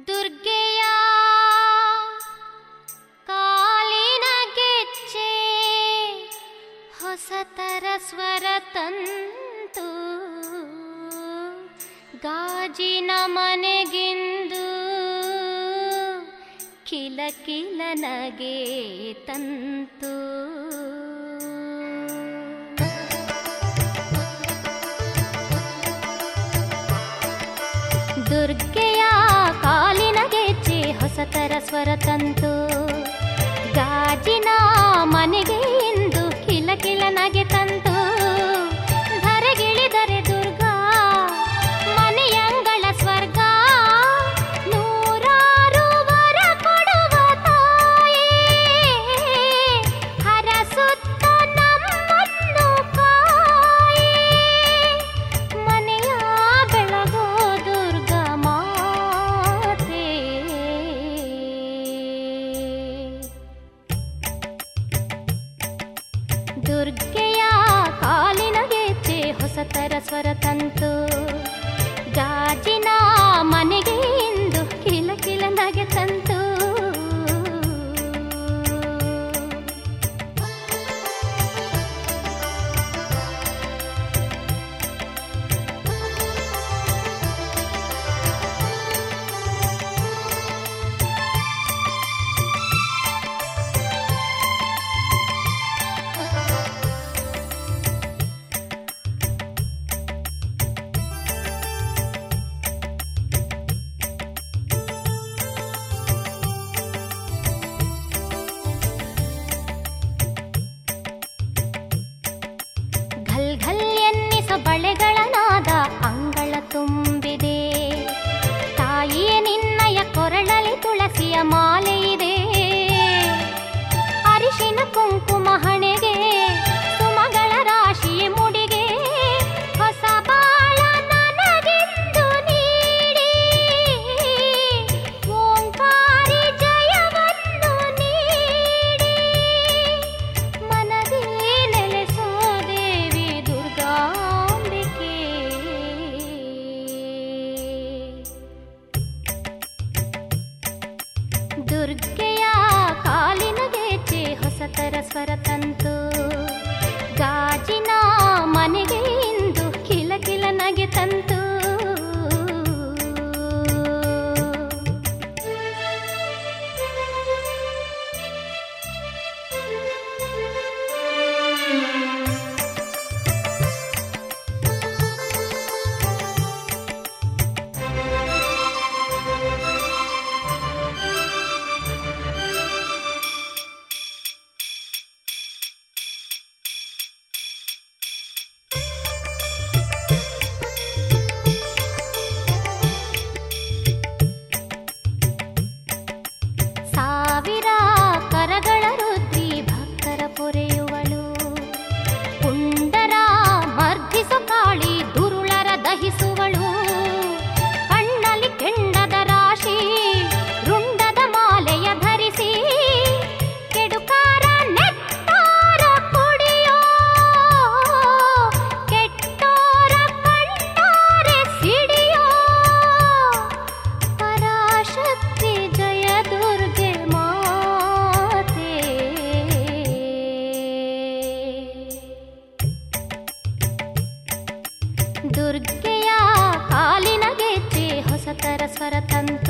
ದುರ್ಗೆಯ ಕಾಲಿನ ಗೆಜ್ಜೆ ಹೊಸತರ ಸ್ವರ ತಂತು ಗಾಜಿನ ಮನೆಗಿಂದು ಕಿಲ ಕಿಲ ನಗೆ ತಂತು ದುರ್ಗೆಯ ಕಾಲಿನ ಗೆಜ್ಜೆ ಹೊಸತರ ಸ್ವರ ತಂತು ಗಾಜಿನ ಮನೆಗೆ ಎಂದು ಕಿಲ ಕಿಲ ನಗೆ ತಂತು ಧರೆಗಿಳಿದರೆ ದುರ್ಗಾ ಮನೆಯಂಗಳ ಸ್ವರ್ಗ ನೂರಾರು ವರ ಕೊಡುವ ತಾಯೇ ಹರಸುತ್ತ ನಮ್ಮನ್ನು ಕಾಯೇ ಮನೆಯ ಬೆಳಗೋ ದುರ್ಗ ಮಾತೆ ದುರ್ಗೆಯ ಕಾಲಿನ ಗೆಜ್ಜೆ ಹೊಸತರ ಸ್ವರ ತಂತು ಗಾಜಿನ ಮನೆಗೆ ಇಂದು ಕಿಲ ಕಿಲ ನಗೆ ತಂತು ಘಲ್ ಘಲ್ ಎನ್ನಿಸ ಬಳೆಗಳ ನಾದ ಅಂಗಳ ತುಂಬಿದೆ ತಾಯಿಯ ನಿನ್ನಯ ಕೊರಳಲಿ ತುಳಸಿಯ ಮಾಲೆ ಇದೆ ಅರಿಶಿನ ಕುಂಕುಮ ಹಣೆಗೆ ಸುಮಗಳ ರಾಶಿ ಮುಡಿಗೆ ಹೊಸ ಬಾಳ ನನಗೆಂದು ನೀಡಿ ಓಂಕಾರಿ ಜಯವನ್ನು ನೀಡಿ ಮನದೇ ನೆಲೆಸೋ ದೇವಿ ದುರ್ಗಾಂಬಿಕೆ ದುರ್ಗೆಯ ಕಾಲಿನ ಗೆಜ್ಜೆ ಹೊಸತರ ಸ್ವರ ತಂತು ಗಾಜಿನ ಮನೆಗೆ ಇಂದು ಕಿಲ ಕಿಲ ನಗೆ ತಂತು ಸಾವಿರ ಕರಗಳ ರುದ್ರಿ ಭಕ್ತರ ಪೊರೆಯುವಳು ಪುಂಡರ ಮರ್ಧಿಸು ಕಾಳಿ ದುರುಳರ ದಹಿಸುವಳು ಕಣ್ಣಲ್ಲಿ ಕೆಂಡದ ರಾಶಿ ರುಂಡದ ಮಾಲೆಯ ಧರಿಸಿ ಕೆಡುಕಾರ ನೆಟ್ಟಾರ ಕುಡಿಯೋ ಕೆಟ್ಟೋರ ಕಂಡಾರೆ ಸಿಡಿಯೋ ಪರಾಶಕ್ತಿ ಜಯ ದುರ್ಗೆ ಮಾತೆ ದುರ್ಗೆಯ ಕಾಲಿನ ಗೆಜ್ಜೆ ಹೊಸತರ ಸ್ವರ ತಂತು